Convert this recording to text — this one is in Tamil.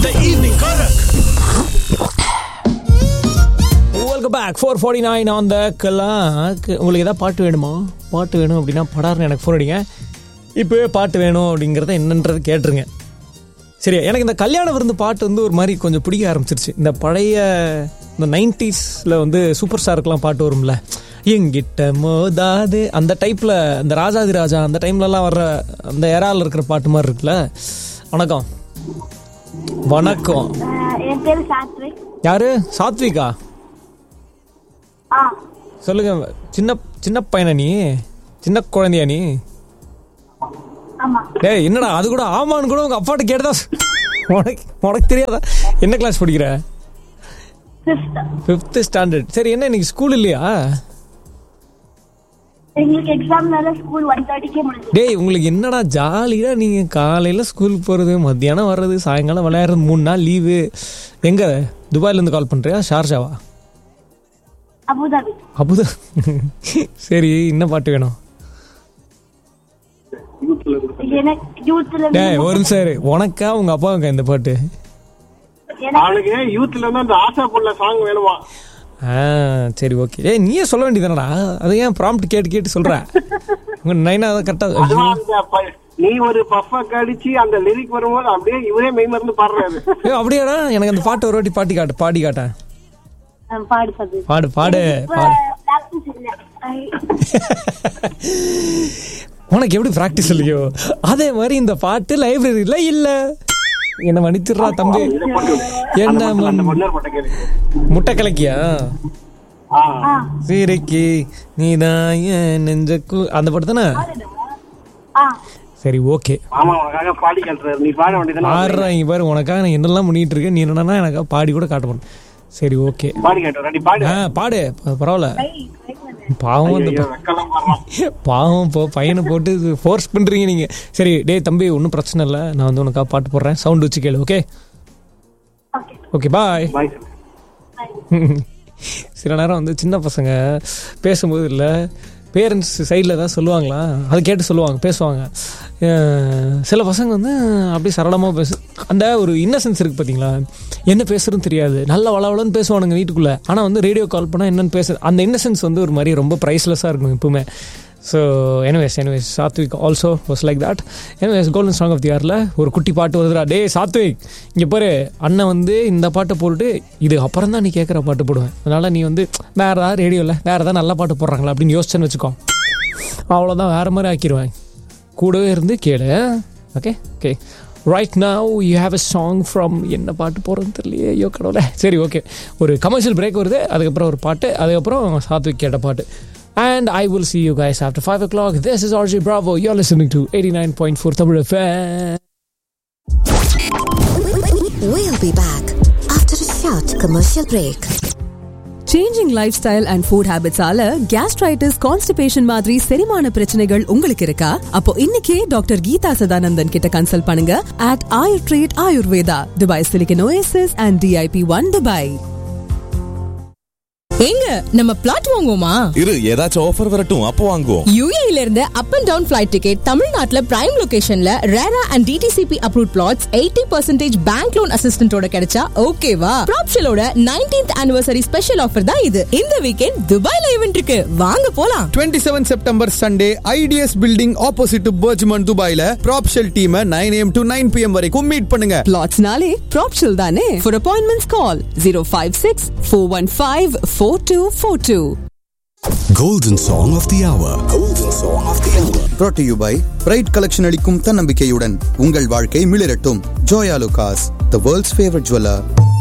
The evening Karak. Welcome back four forty nine on the clock உங்களுக்கு எதாவது பாட்டு வேணுமா பாட்டு வேணும் அப்படின்னா படார்னு எனக்கு ஃபோன் அடிங்க இப்போவே பாட்டு வேணும் அப்படிங்கிறத என்னன்றது கேட்டுருங்க சரி எனக்கு இந்த கல்யாண விருந்து பாட்டு வந்து ஒரு மாதிரி கொஞ்சம் பிடிக்க ஆரம்பிச்சிருச்சு இந்த பழைய இந்த நைன்டிஸில் வந்து சூப்பர் ஸ்டாருக்கெலாம் பாட்டு வரும்ல எங்கிட்ட மோதாது அந்த டைப்பில் இந்த ராஜாதி ராஜா அந்த டைம்லலாம் வர்ற அந்த ஏரால இருக்கிற பாட்டு மாதிரி இருக்குல்ல வணக்கம் வணக்கம் ஆஹ் என் பேரு சாத்விக் யாரு சாத்விகா ஆ சொல்லுங்க சின்ன சின்ன பையனா நீ சின்ன குழந்தையா நீ ஆமா டேய் என்னடா அது கூட ஆமான்னு கூட உங்க அப்பாட்ட கேட்டதா உனக்கு உனக்கு தெரியாதா என்ன கிளாஸ் படிக்கிற ஃபிஃப்த் ஃபிஃப்த் ஸ்டாண்டர்ட் சரி என்ன இன்னைக்கு ஸ்கூல் இல்லையா எங்களுக்கு எக்ஸாம்னால ஸ்கூல் ஒன் தேர்ட்டிக்கே முடிஞ்சு டேய் உங்களுக்கு என்னடா ஜாலியாக நீங்கள் காலையில் ஸ்கூல் போகிறது மத்தியானம் வர்றது சாயங்காலம் விளையாடுறது மூணு நாள் லீவு எங்கே துபாயிலேருந்து கால் பண்ணுறியா ஷார்ஜாவா அபுதாபி அபுதா சரி என்ன பாட்டு வேணும் எனக்கு யூத்ல டேய் ஒரு நிமிஷம் இரு. உனக்கா உங்கள் அப்பாவுக்கா இந்த பாட்டு எனக்கு அவனுக்கு யூத்ல இருந்து அந்த ஆசை புள்ள சாங் வேணுமா ஆ சரி ஓகே ஏய் நீயே சொல்ல வேண்டியதானடா அதை ஏன் ப்ராம்ப்ட் கேட்டு கேட்டு சொல்ற உங்க நைனா அதை கரெக்டாக அதுவும் அந்த ப- நீ ஒரு பஃப கடிச்சு அந்த லிரிக் வரும்போது அப்படியே இவரே மெய்மறந்து பாடுறாரு ஏ அப்படியாடா எனக்கு அந்த பாட்டு ஒரு வாட்டி பாட்டி காட்டு பாடி காட்டேன் ஆஹ் பாடு சது பாடு பாடு இப்ப பாடு practice இல்ல ஐ- உனக்கு எப்படி ப்ராக்டிஸ் இல்லையோ அதே மாதிரி இந்த பாட்டு லைப்ரரியில இல்ல என்ன மன்னிச்சிடுறா தம்பி என்ன அந்த மன்- பொன்னர் பட்ட கேள்வி முட்டை கலக்கியா ஆ ஆ சீரைக்கு நீதான் என் நெஞ்சக்கு அந்த பாட்டு தானே ஆ சரி ஓகே மாமா உனக்காக பாடி கட்டுறாரு நீ பாட வேண்டியதானே ஆடுறா இங்க பாரு உனக்காக நான் என்னெல்லாம் பண்ணிட்டு இருக்கேன் நீ என்னன்னா எனக்கா பாடி கூட காட்ட மாட்டேன் சரி ஓகே பாடி கட்டுற நீ பாடு ஆ பாடு ப- பரவாயில்ல பாவம் அந்த ஐயோ, வெக்கலாம் பாடுறான் பாவம் இப்போ பையனை போட்டு ஃபோர்ஸ் பண்றீங்க நீங்க சரி டேய் தம்பி ஒன்றும் பிரச்சனை இல்லை நான் வந்து உனக்கா பாட்டு போடுறேன் சவுண்ட் வச்சு கேளு okay okay okay bye bye சில நேரம் வந்து சின்ன பசங்க பேசும்போது இல்லை பேரண்ட்ஸ் சைடில் தான் சொல்லுவாங்களா அதை கேட்டு சொல்லுவாங்க பேசுவாங்க அஹ் சில பசங்க வந்து அப்படியே சரளமாக பேசு அந்த ஒரு இன்னசென்ஸ் இருக்குது பார்த்தீங்களா என்ன பேசுறதுன்னு தெரியாது நல்ல வளவளன்னு பேசுவானுங்க வீட்டுக்குள்ளே ஆனால் வந்து ரேடியோ கால் பண்ணால் என்னென்னு பேசு அந்த இன்னசென்ஸ் வந்து ஒரு மாதிரி ரொம்ப ப்ரைஸ்லெஸ்ஸாக இருக்கும் எப்பவுமே so anyways anyways Sathvik also was like that anyways golden song of the இயரில் ஒரு குட்டி பாட்டு வருதுடா டே சாத்விக் இங்கே பாரு அண்ணன் வந்து இந்த பாட்டை போட்டுட்டு இது அப்புறம் தான் நீ கேட்குற பாட்டு போடுவேன் அதனால் நீ வந்து வேறு ஏதாவது ரேடியோவில் வேறு ஏதாவது நல்ல பாட்டு போடுறாங்களா அப்படின்னு யோசிச்சேன்னு வச்சுக்கோ அவ்வளோதான் வேறு மாதிரி ஆக்கிடுவேன் கூடவே இருந்து கேளு okay okay right now you have a song from என்ன பாட்டு போகிறதுன்னு தெரியலையே ஐயோ கடவுளே சரி ஓகே ஒரு கமர்ஷியல் பிரேக் வருது அதுக்கப்புறம் ஒரு பாட்டு அதுக்கப்புறம் சாத்விக் கேட்ட பாட்டு And I will see you guys after 5 o'clock. This is RJ Bravo. You're listening to 89.4 Tamil FM. We'll be back after a short commercial break. Changing life style and food ஹேபிட்ஸால கேஸ்ட்ரைட்டிஸ் கான்ஸ்டிபேஷன் மாதிரி செரிமான பிரச்சனைகள் உங்களுக்கு இருக்கா அப்போ இன்னைக்கே டாக்டர் கீதா சதானந்தன் கிட்ட கன்சல்ட் பண்ணுங்க at Ayur Treat Ayurveda Dubai Silicon Oasis and DIP one Dubai ஏங்க நம்ம பிளாட் வாங்குவோமா இரு ஏதாச்சும் ஆஃபர் வரட்டும் அப்போ வாங்குவோம் யூஏல இருந்து up and down flight ticket தமிழ்நாட்டுல பிரைம் லொகேஷன்ல RERA and DTCP approve flats eighty percentage bank loan அசிஸ்டன்டோட கிடைச்சா ஓகேவா ப்ராப்ஷலோட நைன்டீன்த் ஆனிவர்சரி ஸ்பெஷல் ஆஃபர் தான் இது இந்த வீக்கெண்ட் துபாய்ல ஈவென்ட் இருக்கு வாங்க போலாம் 27 September Sunday ITS building opposite BurJuman துபாயில Propshell team nine AM to nine PM வரைக்கும் மீட் பண்ணுங்க பிளாட்ஸ்னாலே ப்ராப்ஷல் தானே for appointments call zero five six four one five four two four two Golden Song of the Hour. Golden Song of the Hour. brought to you by Pride collection அளிக்கும் தன்னம்பிக்கையுடன் உங்கள் வாழ்க்கை மிளிரட்டும் Joyalukkas the world's favourite jeweller